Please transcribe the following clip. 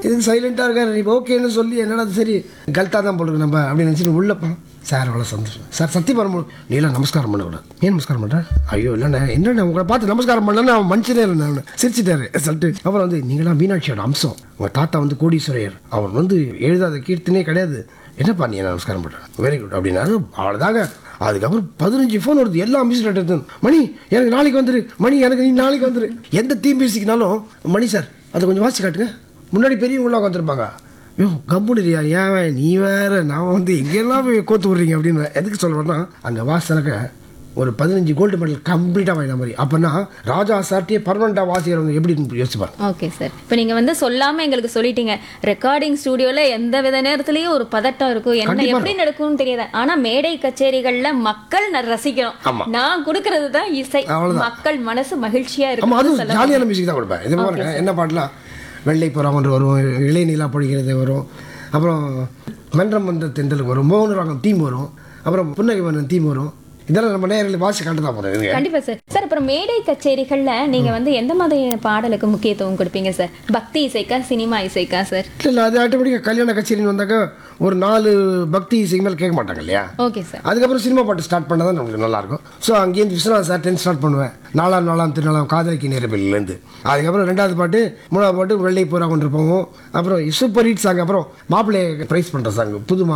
இதுக்கு சைலண்ட்டாக இருக்காரு நீ ஓகேன்னு சொல்லி என்னடா அது சரி கல்ட்டா தான் போடுறது நம்ம அப்படின்னு நினச்சிட்டு உள்ளப்பா சார் அவ்வளோ சந்தோஷம் சார் சத்தியபரம் நீலாம் நமஸ்காரம் பண்ணக்கூடாது ஏன் நமஸ்காரம் பண்ணுறேன் ஐயோ இல்லைண்ணே என்னண்ணே உங்களை பார்த்து நமஸ்காரம் பண்ணலன்னு அவன் மனுஷனே இருந்தேன் சிரிச்சிட்டாரு சொல்லிட்டு அப்புறம் வந்து நீங்களாம் மீனாட்சியோட அம்சம் உங்கள் தாத்தா வந்து கோடீஸ்வரர் அவர் வந்து எழுதாத கீர்த்தனே கிடையாது என்னப்பா நீ என்ன நமஸ்காரம் பண்ணுறேன் வெரி குட் அப்படின்னாரு அவ்வளோதாங்க அதுக்கப்புறம் பதினஞ்சு ஃபோன் வருது எல்லா மியூசிக் எடுத்து மணி எனக்கு நாளைக்கு வந்துரு மணி எனக்கு நீ நாளைக்கு வந்துரு எந்த தீம் மியூசிக்னாலும் மணி சார் அதை கொஞ்சம் வாசி காட்டுங்க முன்னாடி பெரியவங்களாம் உட்காந்துருப்பாங்க ஐயோ கம்புனிரியா ஏன் நீ வேற நான் வந்து எங்கெல்லாம் போய் கோத்து விட்றீங்க அப்படின்னு எதுக்கு சொல்கிறேன்னா அங்கே வாசனக்க ஒரு பதினஞ்சு கோல்டு மெடல் கம்ப்ளீட்டாக வாங்கின மாதிரி அப்போனா ராஜா சார்ட்டியே பர்மனெண்ட்டாக வாசிக்கிறவங்க எப்படி யோசிப்பாங்க ஓகே சார் இப்போ நீங்க வந்து சொல்லாம எங்களுக்கு சொல்லிட்டீங்க ரெக்கார்டிங் ஸ்டுடியோல எந்த வித நேரத்துலயும் ஒரு பதட்டம் இருக்கும் என்ன கண்டிப்பா எப்படி நடக்கும்னு தெரியாது ஆனா மேடை கச்சேரிகள்ல மக்கள் ந- ஆமா. ரசிக்கணும் நான் கொடுக்கறது தான் இசை அவ்வளவுதான். மக்கள் மனசு மகிழ்ச்சியா ஆமாம் இருக்கும் அதுவும் ஜாலியான மியூசிக் தான் கொடுப்பேன் இது பாருங்க என்ன பாட்டுலாம் வெள்ளை புறா ஒன்று வரும் இளைய நிலா பொழிகிறது வரும் அப்புறம் மன்றம் வந்த தென்றலுக்கு வரும் மோகன ராகம் தீம் வரும் அப்புறம் புன்னகை மன்னன் தீம் வரும் இதெல்லாம் நம்ம நேரில் வாசி காட்ட தான் போகிறோம் இதுங்க கண்டிப்பா சார் சார் அப்புறம் மேடை கச்சேரிகள்ல நீங்க வந்து எந்த மாதிரியான பாடலுக்கு முக்கியத்துவம் கொடுப்பீங்க சார் பக்தி இசைக்கா சினிமா இசைக்கா சார் இல்லை இல்லை அது ஆட்டோமேட்டிக்காக கல்யாண கச்சேரின்னு வந்தாக்கா ஒரு நாலு பக்தி இசைக்கு மேலே கேட்க மாட்டாங்க இல்லையா ஓகே சார் அதுக்கப்புறம் சினிமா பாட்டு ஸ்டார்ட் பண்ணால் தான் நமக்கு நல்லாயிருக்கும் ஸோ அங்கேருந்து விஸ்வநாத் சார் டென் ஸ்டார்ட் பண்ணுவேன் நாலாம் நாலாம் திருநாளாம் காதலிக்கு நேரபில்லேருந்து அதுக்கப்புறம் ரெண்டாவது பாட்டு மூணாவது பாட்டு வெள்ளை பூரா கொண்டு போவோம் அப்புறம் சூப்பர் ஹிட் சாங் அப்புறம் மாப்பிள்ளையை ப்ரைஸ் பண்ணுற சாங் புது மா